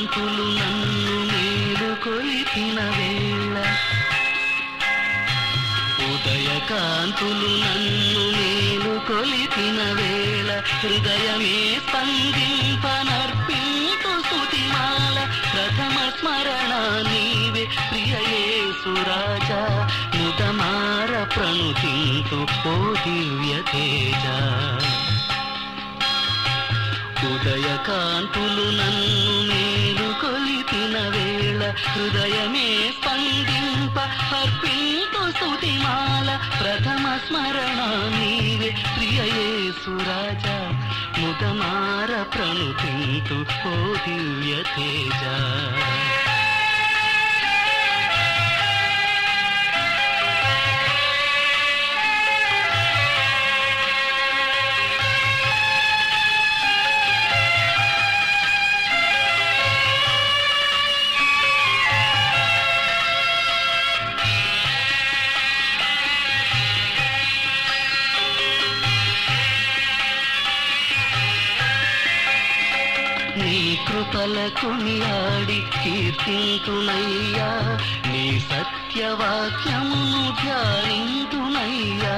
కాంతులు నన్ను మేలు కొలిపిన వేళ ఉదయ కాంతులు నన్ను మేలు కొలిపిన వేళ హృదయమే స్పందింపనర్పింపు స్తుతిమాల ప్రథమ స్మరణ నీవే ప్రియయేసురాజా ముదమార ప్రణుతింతు ఓ దివ్య తేజ ఉదయ కాంతులు నన్ను మేలు కొలిపిన వేళ హృదయమే స్పందింప అర్పింపు స్తుతిమాల ప్రథమ స్మరణ నీవే ప్రియయేసురాజా ముదమార ప్రణుతింతు ఓ దివ్య తేజ నీ కృపల కొనియాడి కీర్తింతునయ్యా నీ సత్యవాక్యమును ధ్యానింతునయ్యా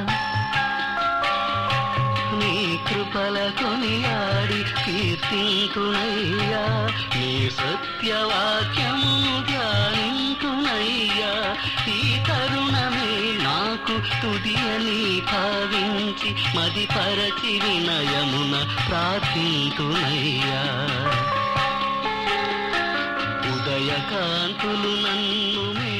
నీ కృపల కొనియాడి కీర్తింతునయ్యా నీ సత్యవాక్యమును ధ్యానింతునయ్యా ఈ తరుణమే నాకు తుది అని భావించి మది పరచి వినయమున ప్రార్థింతునయ్యా ఉదయ కాంతులు నన్ను మే